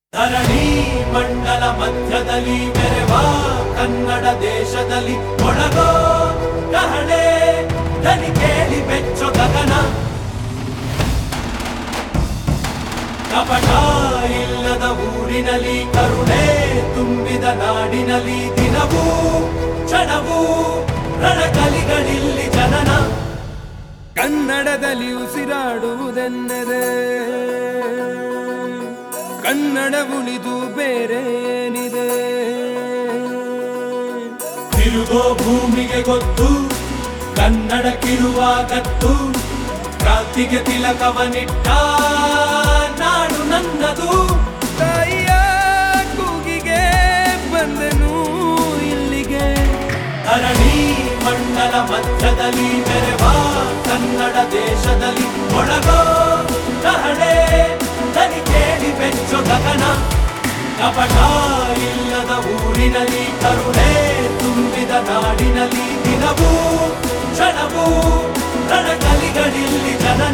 ಧರಣಿ ಮಂಡಲ ಮಧ್ಯದಲ್ಲಿ ಮೆರೆವ ಕನ್ನಡ ದೇಶದಲ್ಲಿ ಒಳಗೋ ಕಹಳೆ ದನಿ ಕೇಳಿ ಬೆಚ್ಚೋ ಗಗನ ಕಪಟ ಇಲ್ಲದ ಊರಿನಲ್ಲಿ ಕರುಣೆ ತುಂಬಿದ ನಾಡಿನಲ್ಲಿ ದಿನವೂ ಕ್ಷಣವೂ ರಣಕಲಿಗಳಿಲ್ಲಿ ಜನನ ಕನ್ನಡದಲ್ಲಿ ಉಸಿರಾಡುವುದೆನ್ನದೆ ಕನ್ನಡ ಉಳಿದು ಬೇರೇನಿದೆ ತಿರುಗೋ ಭೂಮಿಗೆ ಗೊತ್ತು ಕನ್ನಡಕ್ಕಿರುವ ಗತ್ತು ಕ್ರಾಂತಿಗೆ ತಿಲಕವನಿಟ್ಟ ನಾಡು ನನ್ನದು ತಾಯಿಯ ಕೂಗಿಗೆ ಬಂದನು ಇಲ್ಲಿಗೆ ಧರಣಿ ಮಂಡಲ ಮಧ್ಯದಲ್ಲಿ ಮೆರೆವ ಕನ್ನಡ ದೇಶದಲ್ಲಿ ಒಳಗೋ ಕಹಳೆ ದನಿ ಕೇಳಿ ಬೆಚ್ಚೋ ಗಗನ ಕಪಟ ಇಲ್ಲದ ಊರಿನಲ್ಲಿ ಕರುಣೆ ತುಂಬಿದ ನಾಡಿನಲ್ಲಿ ದಿನವೂ ಕ್ಷಣವೂ ರಣಕಲಿಗಳಿಲ್ಲಿ ಜನನ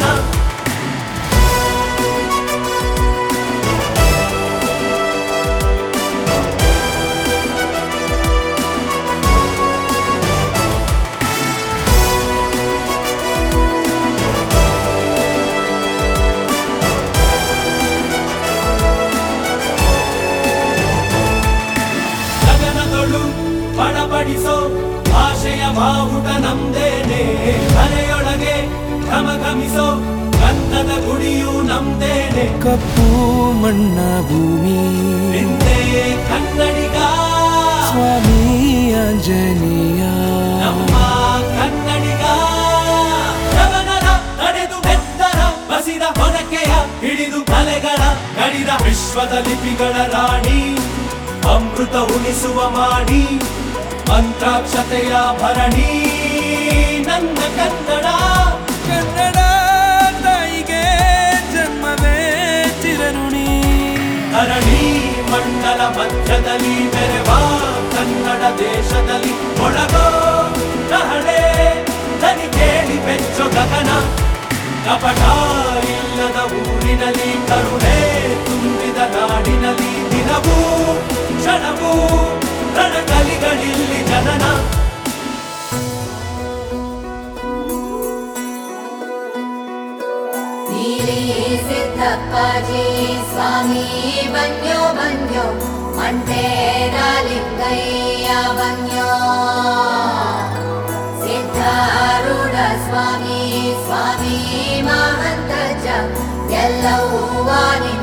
ಗಗನದೊಳು ಬಡಬಡಿಸೋ ಭಾಷೆಯ ಬಾವುಟ ನಮ್ದೇನೆ ಮನೆಯೊಳಗೆ ಘಮಘಮಿಸೋ ಗಂಧದ ಗುಡಿಯು ನಮ್ದೇನೆ ಕಪ್ಪು ಮಣ್ಣ ಭೂಮಿ ನಿಂದೆ ಕನ್ನಡಿಗ ಸ್ವಾಮಿ ಆಂಜನೇಯ ನಮ್ಮ ಕನ್ನಡಿಗ ಯವನರ ನಡೆದು ಬೆತ್ತರ ಬಸಿದ ಹೊನಕೆಯ ಹಿಡಿದು ಕಲೆಗಳ ಗಡಿದ ವಿಶ್ವದ ಲಿಪಿಗಳ ರಾಣಿ ಅಮೃತ ಉಣಿಸುವ ಮಾಡಿ ಮಂತ್ರಾಕ್ಷತೆಯ ಭರಣಿ ನನ್ನ ಕನ್ನಡ ಕನ್ನಡ ತಾಯಿಗೆ ಜನ್ಮವೇ ಚಿರಋಣಿ ಧರಣಿ ಮಂಡಲ ಮಧ್ಯದಲ್ಲಿ ಮೆರೆವ ಕನ್ನಡ ದೇಶದಲ್ಲಿ ಒಳಗೋ ಕಹಳೆ ದನಿ ಕೇಳಿ ಬೆಚ್ಚೋ ಗಗನ ಕಪಟ ಇಲ್ಲದ ಊರಿನಲ್ಲಿ ಕರುಣೆ ತುಂಬಿದ ನಾಡಿನಲ್ಲಿ ದಿನವೂ ಕ್ಷಣವೂ ರಣಕಲಿಗಳಿಲ್ಲಿ ಜನನ ನೀಲಿ ಸಿದ್ದಪ್ಪಾಜಿ ಸ್ವಾಮಿ ಬನ್ಯೋ ಬನ್ಯೋ ಮಂಟೇರ ಲಿಂಗಯ್ಯ ಬನ್ಯೋ ಸಿದ್ಧಾರೂಢ ಸ್ವಾಮಿ ಸ್ವಾಮಿ ಮಹಂತಜ್ಜ ಎಲ್ಲವೂ ವಾಣಿ